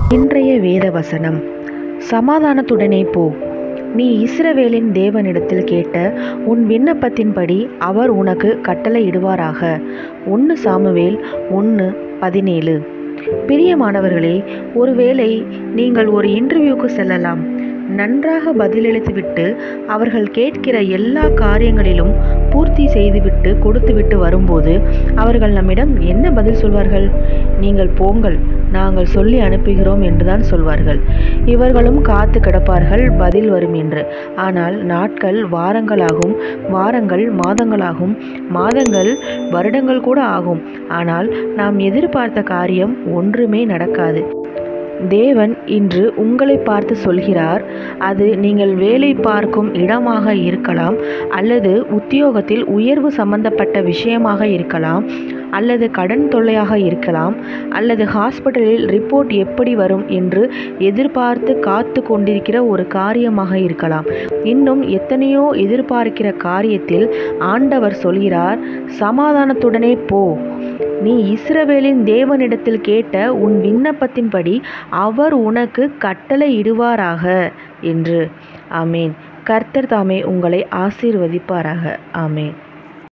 இன்றைய வேத வசனம் சமாதானத்துடனே போ நீ இஸ்ரவேலின் தேவனிடத்தில் கேட்ட உன் விண்ணப்பத்தின்படி அவர் உனக்கு கட்டளையிடுவாராக ஒன்று சாமுவேல் ஒன்று பதினேழு பிரியமானவர்களே ஒருவேளை நீங்கள் ஒரு இன்டர்வியூக்கு செல்லலாம் நன்றாக பதிலளித்துவிட்டு அவர்கள் கேட்கிற எல்லா காரியங்களிலும் பூர்த்தி செய்துவிட்டு கொடுத்துவிட்டு வரும்போது அவர்கள் நம்மிடம் என்ன பதில் சொல்வார்கள் நீங்கள் போங்கள் நாங்கள் சொல்லி அனுப்புகிறோம் என்றுதான் சொல்வார்கள் இவர்களும் காத்து கிடப்பார்கள் பதில் வரும் என்று ஆனால் நாட்கள் வாரங்களாகும் வாரங்கள் மாதங்களாகும் மாதங்கள் வருடங்கள் கூட ஆகும் ஆனால் நாம் எதிர்பார்த்த காரியம் ஒன்றுமே நடக்காது தேவன் இன்று உங்களை பார்த்து சொல்கிறார் அது நீங்கள் வேலை பார்க்கும் இடமாக இருக்கலாம் அல்லது உத்தியோகத்தில் உயர்வு சம்பந்தப்பட்ட விஷயமாக இருக்கலாம் அல்லது கடன் தொல்லையாக இருக்கலாம் அல்லது ஹாஸ்பிட்டலில் ரிப்போர்ட் எப்படி வரும் என்று எதிர்பார்த்து காத்து கொண்டிருக்கிற ஒரு காரியமாக இருக்கலாம் இன்னும் எத்தனையோ எதிர்பார்க்கிற காரியத்தில் ஆண்டவர் சொல்கிறார் சமாதானத்துடனே போ நீ இஸ்ரவேலின் தேவனிடத்தில் கேட்ட உன் விண்ணப்பத்தின்படி அவர் உனக்கு கட்டளை இடுவாராக என்று ஆமேன் கர்த்தர் தாமே உங்களை ஆசீர்வதிப்பாராக ஆமேன்